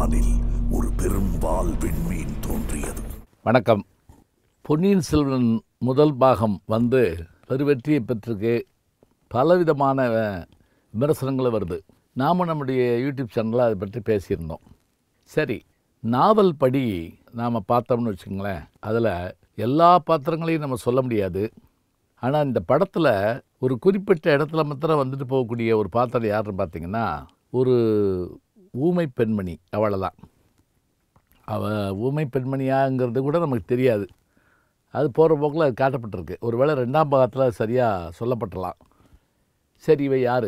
வானில் ஒரு பெரும் வால் விண்மீன் தோன்றியது வணக்கம் பொன்னியின் செல்வன் முதல் பாகம் வந்து பெருவெற்றியை பெற்றிருக்கு பலவிதமான அஹ், விமர்சனங்களும் வருது நாமும் நம்முடைய யூடியூப் சேனலில் அதை பற்றி பேசியிருந்தோம் சரி நாவல் படி நாம் பார்த்தோம்னு வச்சுக்கோங்களேன் அதில் எல்லா பாத்திரங்களையும் நம்ம சொல்ல முடியாது ஆனால் இந்த படத்தில் ஒரு குறிப்பிட்ட இடத்துல மாத்திரம் வந்துட்டு போகக்கூடிய ஒரு பாத்திரம் யாருன்னு பார்த்தீங்கன்னா ஒரு ஊமை பெண்மணி அவ்வளோதான் அவள் ஊமை பெண்மணியாங்கிறது கூட நமக்கு தெரியாது அது போகிற போக்கில் அது காட்டப்பட்டிருக்கு ஒருவேளை ரெண்டாம் பாகத்தில் சரியாக சொல்லப்பட்டலாம் சரி இவை யார்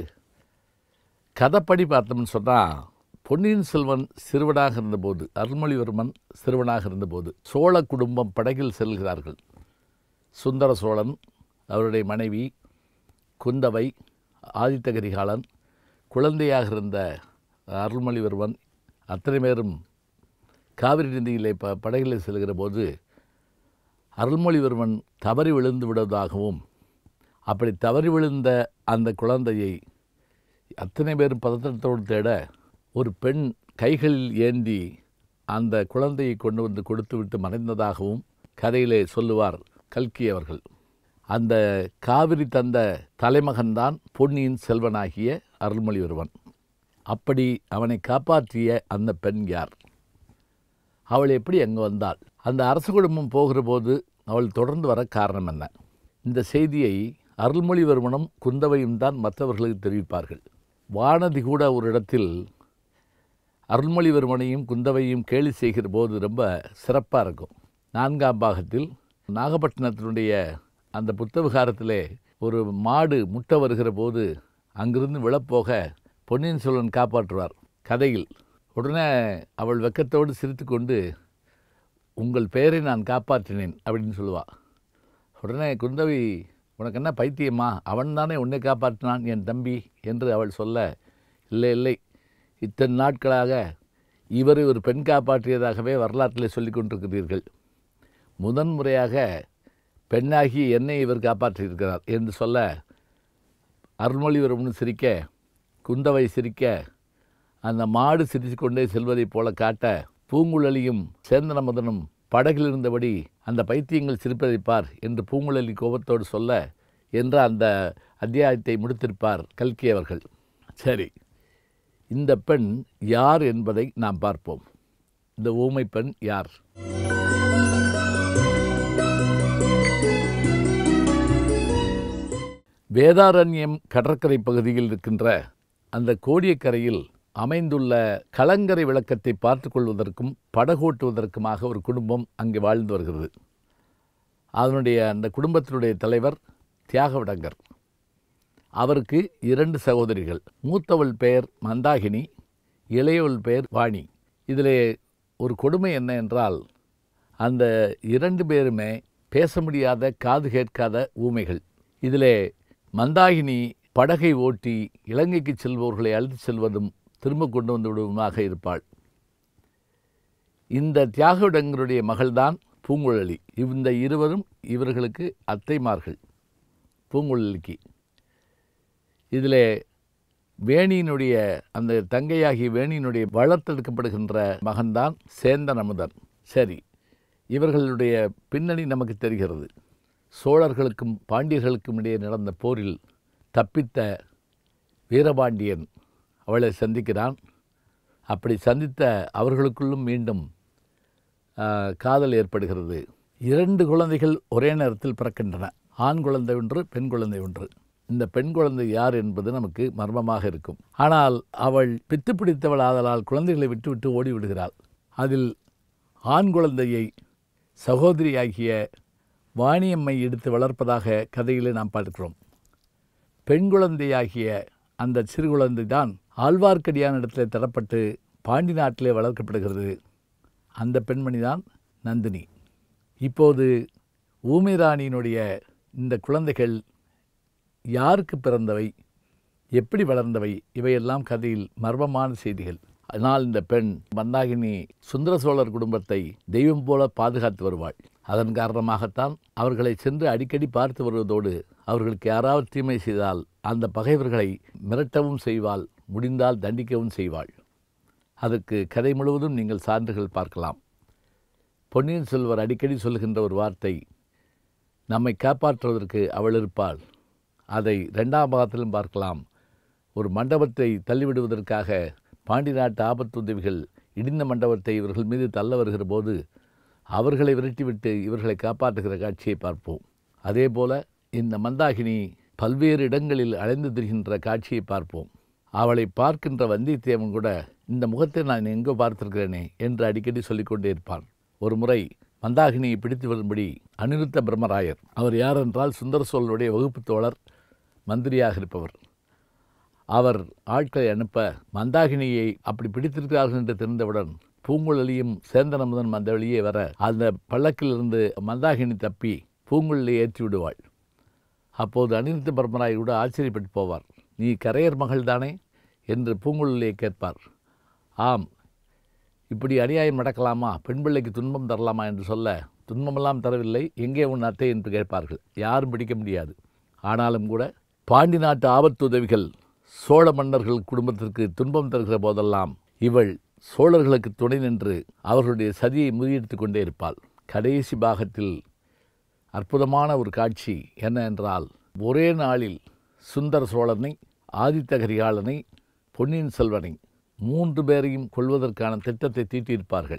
கதைப்படி பார்த்தோம்னு சொன்னால் பொன்னியின் செல்வன் சிறுவனாக இருந்தபோது அருள்மொழிவர்மன் சிறுவனாக இருந்தபோது சோழ குடும்பம் படகில் செல்கிறார்கள் சுந்தர சோழன் அவருடைய மனைவி குந்தவை ஆதித்த கரிகாலன் குழந்தையாக இருந்த அருள்மொழிவர்மன் அத்தனை பேரும் காவிரி நதியிலே ப படகில் செல்கிற போது அருள்மொழிவர்மன் தவறி விழுந்து விடுவதாகவும் அப்படி தவறி விழுந்த அந்த குழந்தையை அத்தனை பேரும் பதற்றத்தோடு தேட ஒரு பெண் கைகளில் ஏந்தி அந்த குழந்தையை கொண்டு வந்து கொடுத்துவிட்டு மறைந்ததாகவும் கதையிலே சொல்லுவார் கல்கி அவர்கள் அந்த காவிரி தந்த தலைமகன்தான் பொன்னியின் செல்வனாகிய அருள்மொழிவர்மன் அப்படி அவனை காப்பாற்றிய அந்த பெண் யார் அவள் எப்படி அங்கே வந்தாள் அந்த அரச குடும்பம் போகிற போது அவள் தொடர்ந்து வர காரணம் என்ன இந்த செய்தியை அருள்மொழிவர்மனும் குந்தவையும் தான் மற்றவர்களுக்கு தெரிவிப்பார்கள் வானதி கூட ஒரு இடத்தில் அருள்மொழிவர்மனையும் குந்தவையும் கேலி செய்கிற போது ரொம்ப சிறப்பாக இருக்கும் நான்காம் பாகத்தில் நாகப்பட்டினத்தினுடைய அந்த புத்தவிகாரத்திலே ஒரு மாடு முட்டை வருகிற போது அங்கிருந்து விழப்போக பொன்னியின் செல்வன் காப்பாற்றுவார் கதையில் உடனே அவள் வெக்கத்தோடு சிரித்துக்கொண்டு உங்கள் பெயரை நான் காப்பாற்றினேன் அப்படின்னு சொல்லுவாள் உடனே குந்தவி உனக்கு என்ன பைத்தியமா அவன் தானே உன்னை காப்பாற்றினான் என் தம்பி என்று அவள் சொல்ல இல்லை இல்லை இத்தனை நாட்களாக இவரை ஒரு பெண் காப்பாற்றியதாகவே வரலாற்றில் சொல்லிக் கொண்டிருக்கிறீர்கள் முதன் முறையாக பெண்ணாகி என்னை இவர் காப்பாற்றியிருக்கிறார் என்று சொல்ல அருள்மொழிவர்மன் சிரிக்க குந்தவை சிரிக்க அந்த மாடு சிரித்து கொண்டே செல்வதைப் போல காட்ட பூங்குழலியும் சேந்தனமதனும் படகில் இருந்தபடி அந்த பைத்தியங்கள் சிரிப்பதைப் பார் என்று பூங்குழலி கோபத்தோடு சொல்ல என்ற அந்த அத்தியாயத்தை முடித்திருப்பார் கல்கி அவர்கள் சரி இந்த பெண் யார் என்பதை நாம் பார்ப்போம் இந்த ஊமை பெண் யார் வேதாரண்யம் கடற்கரை பகுதியில் இருக்கின்ற அந்த கோடியக்கரையில் அமைந்துள்ள கலங்கரை விளக்கத்தை பார்த்து கொள்வதற்கும் படகோட்டுவதற்குமாக ஒரு குடும்பம் அங்கே வாழ்ந்து வருகிறது அதனுடைய அந்த குடும்பத்தினுடைய தலைவர் தியாகவிடங்கர் அவருக்கு இரண்டு சகோதரிகள் மூத்தவள் பெயர் மந்தாகினி இளையவள் பெயர் வாணி இதிலே ஒரு கொடுமை என்ன என்றால் அந்த இரண்டு பேருமே பேச முடியாத காது கேட்காத ஊமைகள் இதிலே மந்தாகினி படகை ஓட்டி இலங்கைக்கு செல்பவர்களை அழைத்து செல்வதும் திரும்ப கொண்டு வந்து விடுவதுமாக இருப்பாள் இந்த தியாகவிடங்கருடைய மகள்தான் பூங்குழலி இந்த இருவரும் இவர்களுக்கு அத்தைமார்கள் பூங்குழலிக்கு இதிலே வேணியினுடைய அந்த தங்கையாகிய வேணியினுடைய வளர்த்தெடுக்கப்படுகின்ற மகன்தான் சேந்தன் அமுதன் சரி இவர்களுடைய பின்னணி நமக்கு தெரிகிறது சோழர்களுக்கும் பாண்டியர்களுக்கும் இடையே நடந்த போரில் தப்பித்த வீரபாண்டியன் அவளை சந்திக்கிறான் அப்படி சந்தித்த அவர்களுக்குள்ளும் மீண்டும் ஆ, காதல் ஏற்படுகிறது இரண்டு குழந்தைகள் ஒரே நேரத்தில் பிறக்கின்றன ஆண் குழந்தை ஒன்று பெண் குழந்தை ஒன்று இந்த பெண் குழந்தை யார் என்பது நமக்கு மர்மமாக இருக்கும் ஆனால் அவள் பித்து பிடித்தவள் ஆதலால் குழந்தைகளை விட்டு விட்டு ஓடி விடுகிறாள் அதில் ஆண் குழந்தையை சகோதரியாகிய வாணியம்மை எடுத்து வளர்ப்பதாக கதையிலே நாம் பார்க்கிறோம் பெண் குழந்தையாகிய அந்த சிறு குழந்தை தான் ஆழ்வார்க்கடியானிடத்தில் தரப்பட்டு பாண்டி நாட்டிலே வளர்க்கப்படுகிறது அந்த பெண்மணி தான் நந்தினி இப்போது ஊமைராணியினுடைய இந்த குழந்தைகள் யாருக்கு பிறந்தவை எப்படி வளர்ந்தவை இவையெல்லாம் கதையில் மர்மமான செய்திகள் ஆனால் இந்த பெண் மந்தாகினி சுந்தர சோழர் குடும்பத்தை தெய்வம் போல பாதுகாத்து வருவாள் அதன் காரணமாகத்தான் அவர்களை சென்று அடிக்கடி பார்த்து வருவதோடு அவர்களுக்கு யாராவது தீமை செய்தால் அந்த பகைவர்களை மிரட்டவும் செய்வாள் முடிந்தால் தண்டிக்கவும் செய்வாள் அதற்கு கதை முழுவதும் நீங்கள் சான்றுகள் பார்க்கலாம் பொன்னியின் செல்வர் அடிக்கடி சொல்கின்ற ஒரு வார்த்தை நம்மை காப்பாற்றுவதற்கு அவள் இருப்பாள் அதை ரெண்டாம் பாகத்திலும் பார்க்கலாம் ஒரு மண்டபத்தை தள்ளிவிடுவதற்காக பாண்டி நாட்டு ஆபத்து உதவிகள் இடிந்த மண்டபத்தை இவர்கள் மீது தள்ள வருகிற போது அவர்களை விரட்டிவிட்டு இவர்களை காப்பாற்றுகிற காட்சியை பார்ப்போம் அதே போல இந்த மந்தாகினி பல்வேறு இடங்களில் அலைந்து திரிகின்ற காட்சியை பார்ப்போம் அவளை பார்க்கின்ற வந்தியத்தேவன் கூட இந்த முகத்தை நான் எங்கோ பார்த்திருக்கிறேனே என்று அடிக்கடி சொல்லிக்கொண்டே இருப்பான் ஒரு முறை மந்தாகினியை பிடித்து வரும்படி அனிருத்த பிரம்மராயர் அவர் யார் என்றால் சுந்தர சோழனுடைய வகுப்பு தோழர் மந்திரியாக இருப்பவர் அவர் ஆட்களை அனுப்ப மந்தாகினியை அப்படி பிடித்திருக்கிறார்கள் என்று தெரிந்தவுடன் பூங்குழலியும் சேந்தனமுதன் அந்த வழியே வர அந்த பள்ளக்கிலிருந்து மந்தாகினி தப்பி பூங்குழலியை ஏற்றி விடுவாள் அப்போது அனிருத்த பரமராய் கூட ஆச்சரியப்பட்டு போவார் நீ கரையர் மகள் தானே என்று பூங்குழலியை கேட்பார் ஆம் இப்படி அநியாயம் நடக்கலாமா பெண் பிள்ளைக்கு துன்பம் தரலாமா என்று சொல்ல துன்பமெல்லாம் தரவில்லை எங்கே உன் அத்தை என்று கேட்பார்கள் யாரும் பிடிக்க முடியாது ஆனாலும் கூட பாண்டி நாட்டு ஆபத்து உதவிகள் சோழ மன்னர்கள் குடும்பத்திற்கு துன்பம் தருகிற போதெல்லாம் இவள் சோழர்களுக்கு துணை நின்று அவர்களுடைய சதியை முறியடித்து கொண்டே இருப்பாள் கடைசி பாகத்தில் அற்புதமான ஒரு காட்சி என்ன என்றால் ஒரே நாளில் சுந்தர சோழனை ஆதித்த கரிகாலனை பொன்னியின் செல்வனை மூன்று பேரையும் கொள்வதற்கான திட்டத்தை தீட்டியிருப்பார்கள்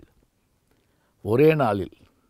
ஒரே நாளில்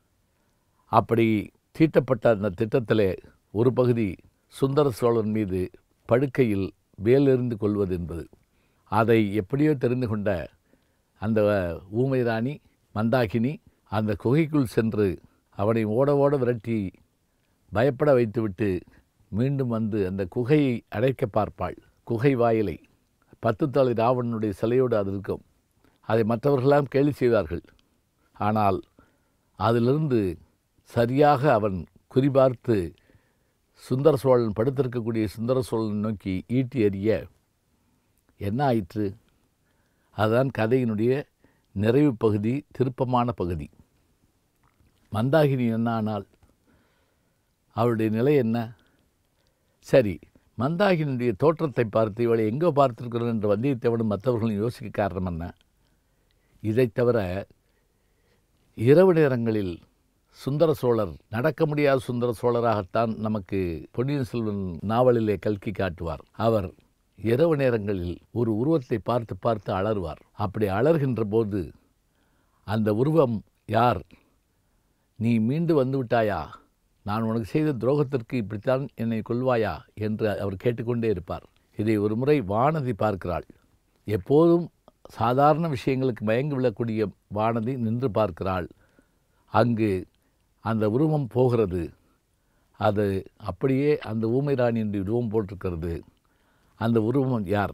அப்படி தீட்டப்பட்ட அந்த திட்டத்திலே ஒரு பகுதி சுந்தர சோழன் மீது படுக்கையில் வேலெறிந்து கொள்வது என்பது அதை எப்படியோ தெரிந்து கொண்ட அந்த ஊமை ராணி மந்தாகினி அந்த குகைக்குள் சென்று அவனை ஓட ஓட விரட்டி பயப்பட வைத்துவிட்டு மீண்டும் வந்து அந்த குகையை அடைக்க பார்ப்பாள் குகை வாயிலை பத்து தலை ராவணனுடைய சிலையோடு அது இருக்கும் அதை மற்றவர்களெல்லாம் கேலி செய்வார்கள் ஆனால் அதிலிருந்து சரியாக அவன் குறிபார்த்து சுந்தர சோழன் படுத்திருக்கக்கூடிய சுந்தர சோழன் நோக்கி ஈட்டி எறிய என்ன ஆயிற்று அதுதான் கதையினுடைய நிறைவு பகுதி திருப்பமான பகுதி மந்தாகினி என்ன ஆனால் அவளுடைய நிலை என்ன சரி மந்தாகினுடைய தோற்றத்தை பார்த்து இவளை எங்கோ பார்த்திருக்கிறோம் என்று வந்தியத்தேவனும் மற்றவர்களும் யோசிக்க காரணம் என்ன இதைத் தவிர இரவு நேரங்களில் சுந்தர சோழர் நடக்க முடியாத சுந்தர சோழராகத்தான் நமக்கு பொன்னியின் செல்வன் நாவலிலே கல்கி காட்டுவார் அவர் இரவு நேரங்களில் ஒரு உருவத்தை பார்த்து பார்த்து அலறுவார் அப்படி அலறுகின்ற போது அந்த உருவம் யார் நீ மீண்டு வந்து விட்டாயா நான் உனக்கு செய்த துரோகத்திற்கு இப்படித்தான் என்னை கொள்வாயா என்று அவர் கேட்டுக்கொண்டே இருப்பார் இதை ஒரு முறை வானதி பார்க்கிறாள் எப்போதும் சாதாரண விஷயங்களுக்கு மயங்கி விழக்கூடிய வானதி நின்று பார்க்கிறாள் அங்கு அந்த உருவம் போகிறது அது அப்படியே அந்த ஊமை ராணியினுடைய உருவம் போட்டிருக்கிறது அந்த உருவம் யார்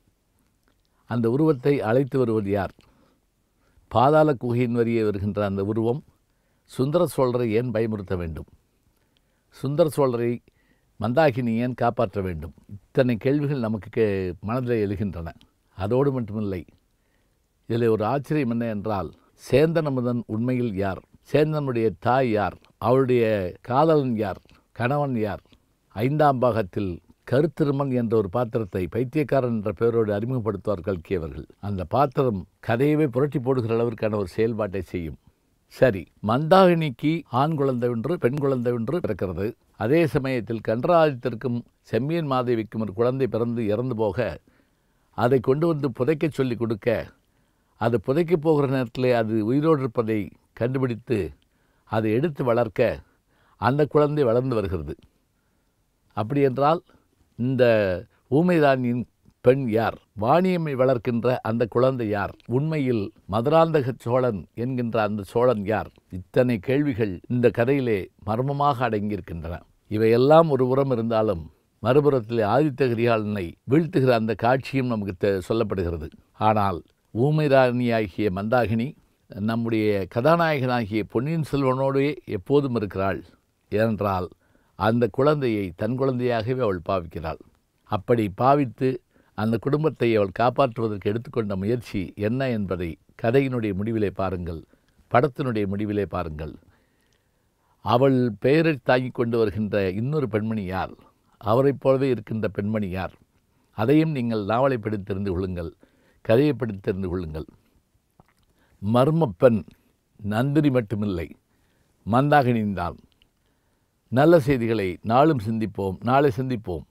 அந்த உருவத்தை அழைத்து வருவது யார் பாதாள குகையின் வரியே வருகின்ற அந்த உருவம் சுந்தர சோழரை ஏன் பயமுறுத்த வேண்டும் சுந்தர சோழரை மந்தாகினி ஏன் காப்பாற்ற வேண்டும் இத்தனை கேள்விகள் நமக்கு கே மனதில் எழுகின்றன அதோடு மட்டுமில்லை இதில் ஒரு ஆச்சரியம் என்ன என்றால் சேந்தனமுதன் உண்மையில் யார் சேந்தனுடைய தாய் யார் அவருடைய காதலன் யார் கணவன் யார் ஐந்தாம் பாகத்தில் கருத்திருமன் என்ற ஒரு பாத்திரத்தை பைத்தியக்காரன் என்ற பெயரோடு அறிமுகப்படுத்துவார் கல்கியவர்கள் அந்த பாத்திரம் கதையவே புரட்டி போடுகிற அளவிற்கான ஒரு செயல்பாட்டை செய்யும் சரி மந்தாகினிக்கு ஆண் குழந்தை ஒன்று பெண் குழந்தை ஒன்று பிறக்கிறது அதே சமயத்தில் கண்டராதித்திற்கும் செம்பியன் மாதேவிக்கும் ஒரு குழந்தை பிறந்து இறந்து போக அதை கொண்டு வந்து புதைக்கச் சொல்லி கொடுக்க அது புதைக்கப் போகிற நேரத்தில் அது உயிரோடு இருப்பதை கண்டுபிடித்து அதை எடுத்து வளர்க்க அந்த குழந்தை வளர்ந்து வருகிறது அப்படி என்றால் இந்த ஊமைராணியின் பெண் யார் வாணியம்மை வளர்க்கின்ற அந்த குழந்தை யார் உண்மையில் மதுராந்தக சோழன் என்கின்ற அந்த சோழன் யார் இத்தனை கேள்விகள் இந்த கதையிலே மர்மமாக அடங்கியிருக்கின்றன இவையெல்லாம் ஒரு புறம் இருந்தாலும் மறுபுறத்தில் ஆதித்த கரிகாலனை வீழ்த்துகிற அந்த காட்சியும் நமக்கு தெ- சொல்லப்படுகிறது ஆனால் ஊமை ராணியாகிய மந்தாகினி நம்முடைய கதாநாயகனாகிய பொன்னியின் செல்வனோடே எப்போதும் இருக்கிறாள் ஏனென்றால் அந்த குழந்தையை தன் குழந்தையாகவே அவள் பாவிக்கிறாள் அப்படி பாவித்து அந்த குடும்பத்தை அவள் காப்பாற்றுவதற்கு எடுத்துக்கொண்ட முயற்சி என்ன என்பதை கதையினுடைய முடிவிலே பாருங்கள் படத்தினுடைய முடிவிலே பாருங்கள் அவள் பெயரை தாங்கிக் கொண்டு வருகின்ற இன்னொரு பெண்மணி யார் அவரைப் போலவே இருக்கின்ற பெண்மணி யார் அதையும் நீங்கள் நாவலை படித்து தெரிந்து கொள்ளுங்கள் கதையை படித்து தெரிந்து கொள்ளுங்கள் மர்மப்பெண் நந்தினி மட்டுமில்லை மந்தாகினிதான் நல்ல செய்திகளை நாளும் சிந்திப்போம் நாளை சிந்திப்போம்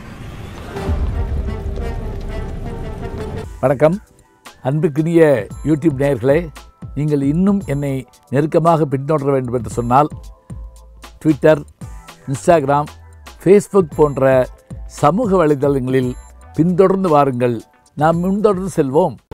வணக்கம் அன்புக்குரிய யூடியூப் நேயர்களே நீங்கள் இன்னும் என்னை நெருக்கமாக பின்தொடர வேண்டும் என்று சொன்னால் ட்விட்டர் இன்ஸ்டாகிராம் ஃபேஸ்புக் போன்ற சமூக வலைதளங்களில் பின்தொடர்ந்து வாருங்கள் நாம் முன்தொடர்ந்து செல்வோம்